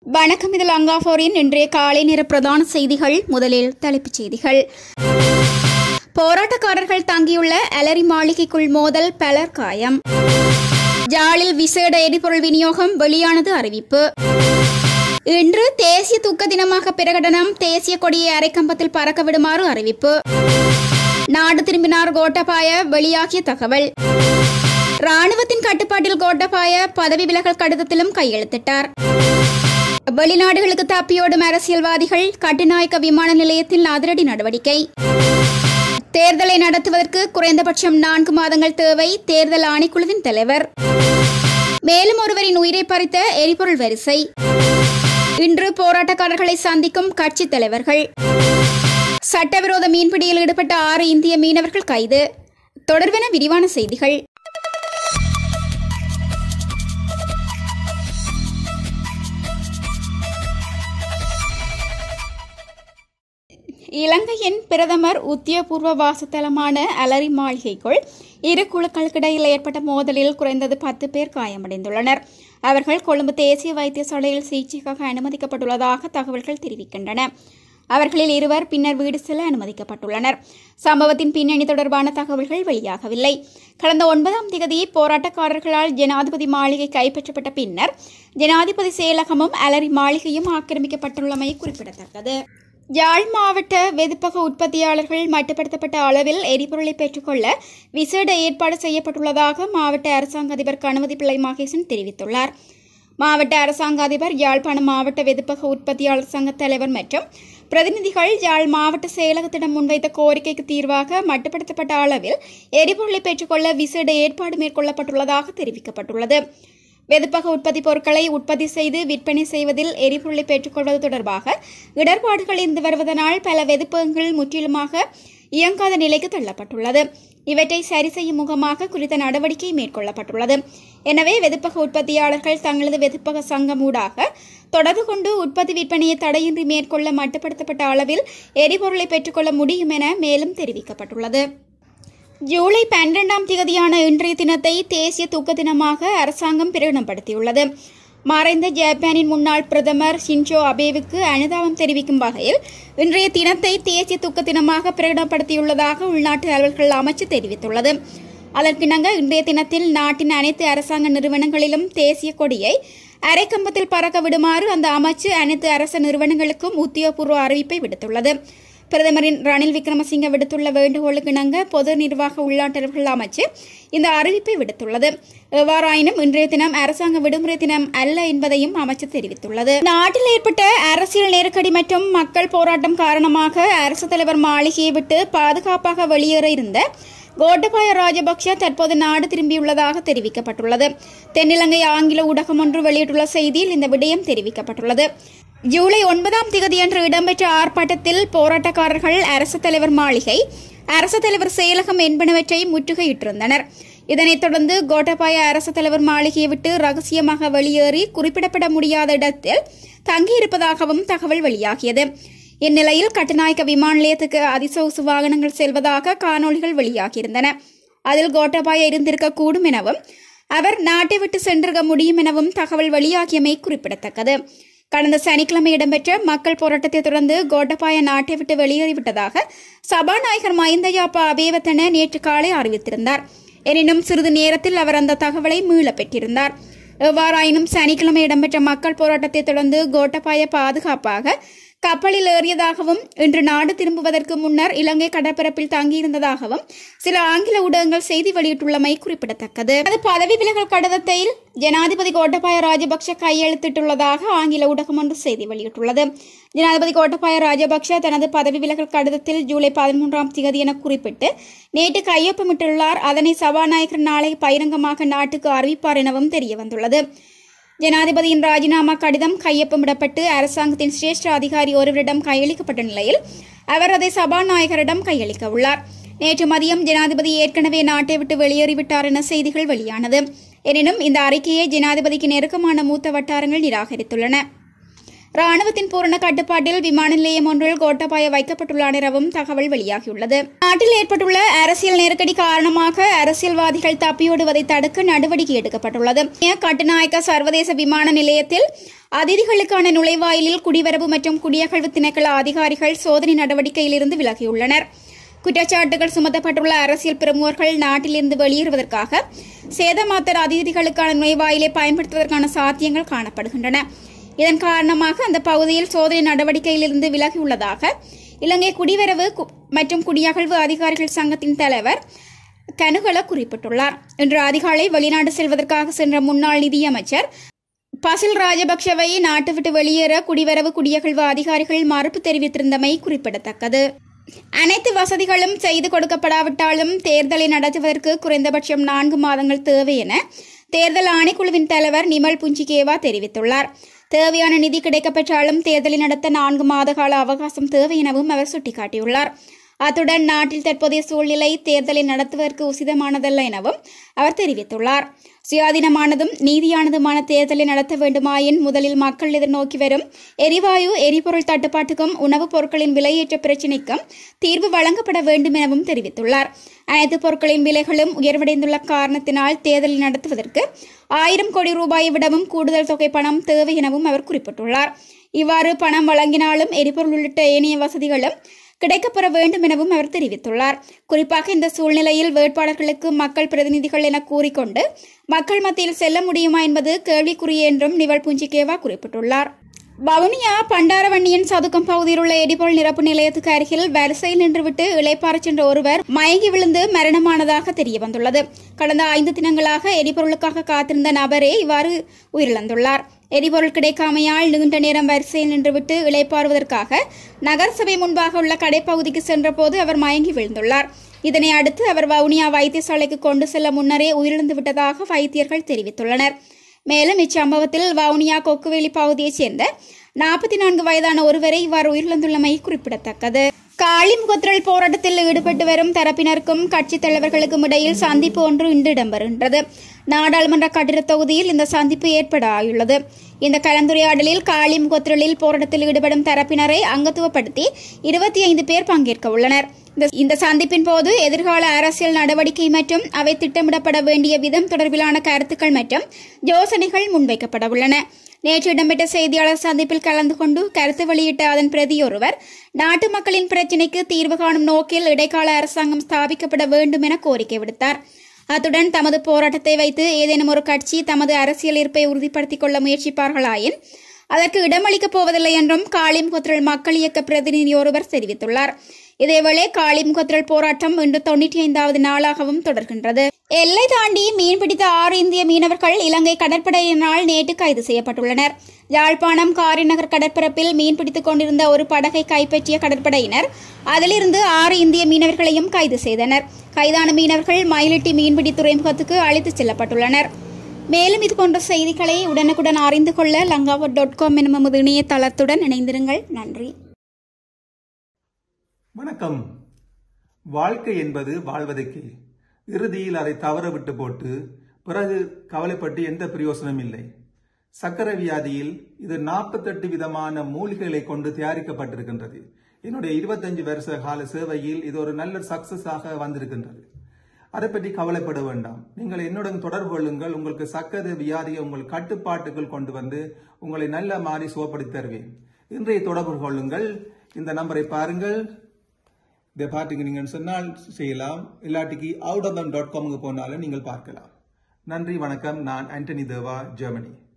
வணக்கம் இது லங்காபோரின் இன்றைய காலை நேர பிரதான செய்திகள் முதலில் தலைப்புச் செய்திகள் போராட்டக்காரர்கள் தங்கியுள்ள அலரி மாளிகைக்குள் மோதல் பலர் காயம் ஜாலில் விசேட எரிபொருள் விநியோகம் வெளியானது அறிவிப்பு இன்று தேசிய துக்க தினமாக பிரகடனம் தேசிய கொடியை அரைக்கம்பத்தில் பறக்க விடுமாறு அறிவிப்பு நாடு திரும்பினார் கோட்டபாய வெளியாகிய தகவல் ராணுவத்தின் கட்டுப்பாட்டில் கோட்டபாய பதவி விலகல் கடிதத்திலும் கையெழுத்திட்டார் வெளிநாடுகளுக்கு தப்பியோடும் அரசியல்வாதிகள் கட்டுநாயக்க விமான நிலையத்தில் அதிரடி நடவடிக்கை தேர்தலை நடத்துவதற்கு குறைந்தபட்சம் நான்கு மாதங்கள் தேவை தேர்தல் ஆணைக்குழுவின் தலைவர் மேலும் ஒருவரின் உயிரை பறித்த எரிபொருள் வரிசை இன்று போராட்டக்காரர்களை சந்திக்கும் கட்சித் தலைவர்கள் சட்டவிரோத மீன்பிடியில் ஈடுபட்ட ஆறு இந்திய மீனவர்கள் கைது தொடர்பென விரிவான செய்திகள் இலங்கையின் பிரதமர் உத்தியோகபூர்வ வாசத்தலமான அலரி மாளிகைக்குள் இரு குழுக்களுக்கிடையில் ஏற்பட்ட மோதலில் குறைந்தது பத்து பேர் காயமடைந்துள்ளனர் அவர்கள் கொழும்பு தேசிய வைத்தியசாலையில் சிகிச்சைக்காக அனுமதிக்கப்பட்டுள்ளதாக தகவல்கள் தெரிவிக்கின்றன அவர்களில் இருவர் பின்னர் வீடு செல்ல அனுமதிக்கப்பட்டுள்ளனர் சம்பவத்தின் பின்னணி தொடர்பான தகவல்கள் வெளியாகவில்லை கடந்த ஒன்பதாம் தேதி போராட்டக்காரர்களால் ஜனாதிபதி மாளிகை கைப்பற்றப்பட்ட பின்னர் ஜனாதிபதி செயலகமும் அலரி மாளிகையும் ஆக்கிரமிக்கப்பட்டுள்ளமை குறிப்பிடத்தக்கது யாழ் மாவட்ட வெதுப்பக உற்பத்தியாளர்கள் மட்டுப்படுத்தப்பட்ட அளவில் எரிபொருளை பெற்றுக்கொள்ள விசேட ஏற்பாடு செய்யப்பட்டுள்ளதாக மாவட்ட அரசாங்க அதிபர் கணபதி பிள்ளை மகேசன் தெரிவித்துள்ளார் மாவட்ட அரசாங்க அதிபர் யாழ்ப்பாணம் மாவட்ட வெதுப்பக உற்பத்தியாளர் சங்க தலைவர் மற்றும் பிரதிநிதிகள் யாழ் மாவட்ட செயலகத்திடம் முன்வைத்த கோரிக்கைக்கு தீர்வாக மட்டுப்படுத்தப்பட்ட அளவில் எரிபொருளை பெற்றுக்கொள்ள விசேட ஏற்பாடு மேற்கொள்ளப்பட்டுள்ளதாக தெரிவிக்கப்பட்டுள்ளது வெதுப்பக உற்பத்தி பொருட்களை உற்பத்தி செய்து விற்பனை செய்வதில் எரிபொருளை பெற்றுக்கொள்வது தொடர்பாக இடர்பாடுகள் இருந்து வருவதனால் பல வெதுப்பகங்கள் முற்றிலுமாக இயங்காத நிலைக்கு தள்ளப்பட்டுள்ளது இவற்றை சரி செய்யும் முகமாக குறித்த நடவடிக்கை மேற்கொள்ளப்பட்டுள்ளது எனவே வெதுப்பக உற்பத்தியாளர்கள் தங்களது வெதுப்பக சங்கம் ஊடாக தொடர்பு கொண்டு உற்பத்தி விற்பனையை தடையின்றி மேற்கொள்ள மட்டுப்படுத்தப்பட்ட அளவில் எரிபொருளை பெற்றுக்கொள்ள முடியும் என மேலும் தெரிவிக்கப்பட்டுள்ளது ஜூலை பன்னிரெண்டாம் தேதியான இன்றைய தினத்தை தேசிய துக்க தினமாக அரசாங்கம் பிரகடனப்படுத்தியுள்ளது மறைந்த ஜப்பானின் முன்னாள் பிரதமர் ஷின்சோ அபேவுக்கு அனுதாபம் தெரிவிக்கும் வகையில் இன்றைய தினத்தை தேசிய துக்க தினமாக பிரகடனப்படுத்தியுள்ளதாக உள்நாட்டு அலுவல்கள் அமைச்சு தெரிவித்துள்ளது அதற்கிணங்க இன்றைய தினத்தில் நாட்டின் அனைத்து அரசாங்க நிறுவனங்களிலும் தேசிய கொடியை அரைக்கம்பத்தில் பறக்க விடுமாறு அந்த அமைச்சு அனைத்து அரச நிறுவனங்களுக்கும் உத்தியோகபூர்வ அறிவிப்பை விடுத்துள்ளது பிரதமரின் ரணில் விக்ரமசிங்க விடுத்துள்ள வேண்டுகோளுக்கு இணங்க பொது நிர்வாக உள்நாட்டவர்கள் அமைச்சு இந்த அறிவிப்பை விடுத்துள்ளது எவ்வாறாயினும் இன்றைய தினம் அரசாங்க விடுமுறை தினம் அல்ல என்பதையும் அமைச்சு தெரிவித்துள்ளது நாட்டில் ஏற்பட்ட அரசியல் நெருக்கடி மற்றும் மக்கள் போராட்டம் காரணமாக அரசு தலைவர் மாளிகையை விட்டு பாதுகாப்பாக வெளியேற இருந்த கோட்டபாய ராஜபக்ஷ தற்போது நாடு திரும்பியுள்ளதாக தெரிவிக்கப்பட்டுள்ளது தென்னிலங்கை ஆங்கில ஊடகம் ஒன்று வெளியிட்டுள்ள செய்தியில் இந்த விடயம் தெரிவிக்கப்பட்டுள்ளது ஜூலை ஒன்பதாம் தேதியன்று இடம்பெற்ற ஆர்ப்பாட்டத்தில் போராட்டக்காரர்கள் அரசு தலைவர் மாளிகை அரசு தலைவர் செயலகம் என்பனவற்றை முற்றுகையிட்டிருந்தனர் இதனைத் தொடர்ந்து கோட்டபாய அரசு தலைவர் மாளிகையை விட்டு ரகசியமாக வெளியேறி குறிப்பிடப்பட முடியாத இடத்தில் தங்கியிருப்பதாகவும் தகவல் வெளியாகியது இந்நிலையில் கட்டுநாயக்க விமான நிலையத்துக்கு அதிசொகுசு வாகனங்கள் செல்வதாக காணொலிகள் வெளியாகியிருந்தன அதில் கோட்டபாய இருந்திருக்கக்கூடும் எனவும் அவர் நாட்டை விட்டு சென்றிருக்க முடியும் எனவும் தகவல் வெளியாகியமை குறிப்பிடத்தக்கது கடந்த சனிக்கிழமை இடம்பெற்ற மக்கள் போராட்டத்தை தொடர்ந்து கோட்டபாய நாட்டை விட்டு வெளியேறிவிட்டதாக சபாநாயகர் மஹிந்த யாப்பா அபேவத்தன நேற்று காலை அறிவித்திருந்தார் எனினும் சிறிது நேரத்தில் அவர் அந்த தகவலை மீளப் பெற்றிருந்தார் எவ்வாறாயினும் சனிக்கிழமை இடம்பெற்ற மக்கள் போராட்டத்தை தொடர்ந்து கோட்டபாய பாதுகாப்பாக கப்பலில் ஏறியதாகவும் இன்று நாடு திரும்புவதற்கு முன்னர் இலங்கை கடற்பரப்பில் தங்கியிருந்ததாகவும் சில ஆங்கில ஊடகங்கள் செய்தி வெளியிட்டுள்ளமை குறிப்பிடத்தக்கது அது பதவி விலகல் கடிதத்தில் ஜனாதிபதி கோட்டபாய ராஜபக்ஷ கையெழுத்திட்டுள்ளதாக ஆங்கில ஊடகம் ஒன்று செய்தி வெளியிட்டுள்ளது ஜனாதிபதி கோட்டபாய ராஜபக்ஷ தனது பதவி விலகல் கடிதத்தில் ஜூலை பதிமூன்றாம் தேதி என குறிப்பிட்டு நேற்று கையொப்பமிட்டுள்ளார் அதனை சபாநாயகர் நாளை பகிரங்கமாக நாட்டுக்கு அறிவிப்பார் எனவும் தெரியவந்துள்ளது ஜனாதிபதியின் ராஜினாமா கடிதம் கையொப்பமிடப்பட்டு அரசாங்கத்தின் சிரேஷ்ட அதிகாரி ஒருவரிடம் கையளிக்கப்பட்ட நிலையில் அவர் அதை சபாநாயகரிடம் கையளிக்க உள்ளார் நேற்று மதியம் ஜனாதிபதி ஏற்கனவே நாட்டை விட்டு வெளியேறிவிட்டார் என செய்திகள் வெளியானது எனினும் இந்த அறிக்கையை ஜனாதிபதிக்கு நெருக்கமான மூத்த வட்டாரங்கள் நிராகரித்துள்ளன ராணுவத்தின் பூரண கட்டுப்பாட்டில் விமான நிலையம் ஒன்றில் கோட்டபாய வைக்கப்பட்டுள்ளார் எனவும் தகவல் வெளியாகியுள்ளது நாட்டில் ஏற்பட்டுள்ள அரசியல் நெருக்கடி காரணமாக அரசியல்வாதிகள் தப்பியோடுவதை தடுக்க நடவடிக்கை எடுக்கப்பட்டுள்ளது கட்டுநாயக்க சர்வதேச விமான நிலையத்தில் அதிதிகளுக்கான நுழைவாயிலில் குடிவரவு மற்றும் குடியகழ்வு திணைக்கள அதிகாரிகள் சோதனை நடவடிக்கையிலிருந்து விலகியுள்ளனர் குற்றச்சாட்டுகள் சுமத்தப்பட்டுள்ள அரசியல் பிரமுகர்கள் நாட்டிலிருந்து வெளியேறுவதற்காக சேதமாத்தர் அதிதிகளுக்கான நுழைவாயிலை பயன்படுத்துவதற்கான சாத்தியங்கள் காணப்படுகின்றன இதன் காரணமாக அந்த பகுதியில் சோதனை நடவடிக்கையிலிருந்து விலகியுள்ளதாக இலங்கை குடிவரவு கு- மற்றும் குடியகழ்வு அதிகாரிகள் சங்கத்தின் தலைவர் கனுகல குறிப்பிட்டுள்ளார் இன்று அதிகாலை வெளிநாடு செல்வதற்காக சென்ற முன்னாள் நிதியமைச்சர் பசில் ராஜபக்ஷவை நாட்டு விட்டு வெளியேற குடிவரவு குடியகழ்வு அதிகாரிகள் மறுப்பு தெரிவித்திருந்தமை குறிப்பிடத்தக்கது அனைத்து வசதிகளும் செய்து கொடுக்கப்படாவிட்டாலும் தேர்தலை நடத்துவதற்கு குறைந்தபட்சம் நான்கு மாதங்கள் தேவை என தேர்தல் ஆணைக்குழுவின் தலைவர் நிமல் புஞ்சிகேவா தெரிவித்துள்ளார் தேவையான நிதி கிடைக்கப்பெற்றாலும் தேர்தலை நடத்த நான்கு மாத கால அவகாசம் தேவை எனவும் அவர் சுட்டிக்காட்டியுள்ளார் அத்துடன் நாட்டில் தற்போதைய சூழ்நிலை தேர்தலை நடத்துவதற்கு உசிதமானதல்ல எனவும் அவர் தெரிவித்துள்ளார் சுயாதீனமானதும் நீதியானதுமான தேர்தலை நடத்த வேண்டுமாயின் முதலில் மக்கள் எதிர்நோக்கி வரும் எரிவாயு எரிபொருள் தட்டுப்பாட்டுக்கும் உணவுப் பொருட்களின் விலையேற்ற பிரச்சினைக்கும் தீர்வு வழங்கப்பட வேண்டும் எனவும் தெரிவித்துள்ளார் அனைத்து பொருட்களின் விலைகளும் உயர்வடைந்துள்ள காரணத்தினால் தேர்தலை நடத்துவதற்கு ஆயிரம் கோடி ரூபாயை விடவும் கூடுதல் தொகை பணம் தேவை எனவும் அவர் குறிப்பிட்டுள்ளார் இவ்வாறு பணம் வழங்கினாலும் எரிபொருள் உள்ளிட்ட ஏனைய வசதிகளும் கிடைக்கப்பெற வேண்டும் எனவும் அவர் தெரிவித்துள்ளார் குறிப்பாக இந்த சூழ்நிலையில் வேட்பாளர்களுக்கு மக்கள் பிரதிநிதிகள் என கூறிக்கொண்டு மக்கள் மத்தியில் செல்ல முடியுமா என்பது கேள்விக்குரிய என்றும் நிவல் புஞ்சிகேவா குறிப்பிட்டுள்ளார் வவுனியா பண்டாரவண்ணியன் சதுக்கம் பகுதியில் உள்ள எரிபொருள் நிரப்பு நிலையத்துக்கு அருகில் வரிசையில் நின்றுவிட்டு இளைப்பாறச் சென்ற ஒருவர் மயங்கி விழுந்து மரணமானதாக தெரியவந்துள்ளது கடந்த ஐந்து தினங்களாக எரிபொருளுக்காக காத்திருந்த நபரே இவ்வாறு உயிரிழந்துள்ளார் எரிபொருள் கிடைக்காமையால் நீண்ட நேரம் வரிசையில் நின்றுவிட்டு இளைப்பாறுவதற்காக நகரசபை முன்பாக உள்ள கடைப்பகுதிக்கு சென்றபோது அவர் மயங்கி விழுந்துள்ளார் இதனை அடுத்து அவர் வவுனியா வைத்தியசாலைக்கு கொண்டு செல்ல முன்னரே உயிரிழந்து விட்டதாக வைத்தியர்கள் தெரிவித்துள்ளனர் மேலும் இச்சம்பவத்தில் வவுனியா கொக்குவேலி பகுதியைச் சேர்ந்த நாற்பத்தி நான்கு வயதான ஒருவரை இவ்வாறு உயிரிழந்துள்ளமை குறிப்பிடத்தக்கது காளிமுகத்திரல் போராட்டத்தில் ஈடுபட்டு வரும் தரப்பினருக்கும் கட்சித் தலைவர்களுக்கும் இடையில் சந்திப்பு ஒன்று இன்று இடம்பெறுகின்றது நாடாளுமன்ற கட்டிடத் தொகுதியில் இந்த சந்திப்பு ஏற்பட ஆயுள்ளது இந்த கலந்துரையாடலில் காளிமுகத்திரலில் போராட்டத்தில் ஈடுபடும் தரப்பினரை அங்கத்துவப்படுத்தி இருபத்தி ஐந்து பேர் பங்கேற்க உள்ளனர் இந்த- இந்த சந்திப்பின் போது எதிர்கால அரசியல் நடவடிக்கை மற்றும் அவை திட்டமிடப்பட வேண்டிய விதம் தொடர்பிலான கருத்துக்கள் மற்றும் யோசனைகள் முன்வைக்கப்பட உள்ளன நேற்று இடம்பெற்ற செய்தியாளர் சந்திப்பில் கலந்து கொண்டு கருத்து வெளியிட்ட அதன் பிரதியொருவர் நாட்டு மக்களின் பிரச்சினைக்கு தீர்வு காணும் நோக்கில் இடைக்கால அரசாங்கம் ஸ்தாபிக்கப்பட வேண்டும் என கோரிக்கை விடுத்தார் அத்துடன் தமது போராட்டத்தை வைத்து ஏதேனும் ஒரு கட்சி தமது அரசியல் இருப்பை உறுதிப்படுத்திக் கொள்ள முயற்சிப்பார்களாயின் அதற்கு இடமளிக்கப் போவதில்லை என்றும் காளிமுகத்திரல் மக்கள் இயக்க பிரதிநிதி ஒருவர் தெரிவித்துள்ளார் இதேவேளை காளிமுகத்திரல் போராட்டம் இன்று தொன்னூற்றி ஐந்தாவது நாளாகவும் தொடர்கின்றது எல்லை தாண்டி மீன்பிடித்த ஆறு இந்திய மீனவர்கள் இலங்கை கடற்படையினால் நேற்று கைது செய்யப்பட்டுள்ளனர் யாழ்ப்பாணம் காரிநகர் கடற்பரப்பில் மீன்பிடித்துக் கொண்டிருந்த ஒரு படகை கைப்பற்றிய கடற்படையினர் அதிலிருந்து ஆறு இந்திய மீனவர்களையும் கைது செய்தனர் கைதான மீனவர்கள் மயிலிட்டி மீன்பிடி துறைமுகத்துக்கு அழைத்துச் செல்லப்பட்டுள்ளனர் மேலும் இதுபோன்ற செய்திகளை உடனுக்குடன் அறிந்து கொள்ள லங்காவோ டாட் காம் எனும் நமது இணையதளத்துடன் இணைந்திருங்கள் நன்றி வணக்கம் வாழ்க்கை என்பது வாழ்வதற்கே இறுதியில் அதை தவற விட்டு போட்டு பிறகு கவலைப்பட்டு எந்த பிரயோசனம் இல்லை சக்கரை வியாதியில் இது நாற்பத்தெட்டு விதமான மூலிகைகளை கொண்டு தயாரிக்கப்பட்டிருக்கின்றது என்னுடைய இருபத்தஞ்சு வருஷ கால சேவையில் இது ஒரு நல்ல சக்சஸ் ஆக வந்திருக்கின்றது அதை பற்றி கவலைப்பட வேண்டாம் நீங்கள் என்னுடன் தொடர்பு கொள்ளுங்கள் உங்களுக்கு சக்கரை வியாதியை உங்கள் கட்டுப்பாட்டுக்குள் கொண்டு வந்து உங்களை நல்ல மாறி சுகப்படுத்தி தருவேன் இன்றைய தொடர்பு கொள்ளுங்கள் இந்த நம்பரை பாருங்கள் இதை பார்த்துக்கு நீங்கள் சொன்னால் செய்யலாம் இல்லாட்டிக்கு அவுட் ஆஃப் டாட் காமுக்கு போனாலும் நீங்கள் பார்க்கலாம் நன்றி வணக்கம் நான் ஆண்டனி தேவா ஜெர்மனி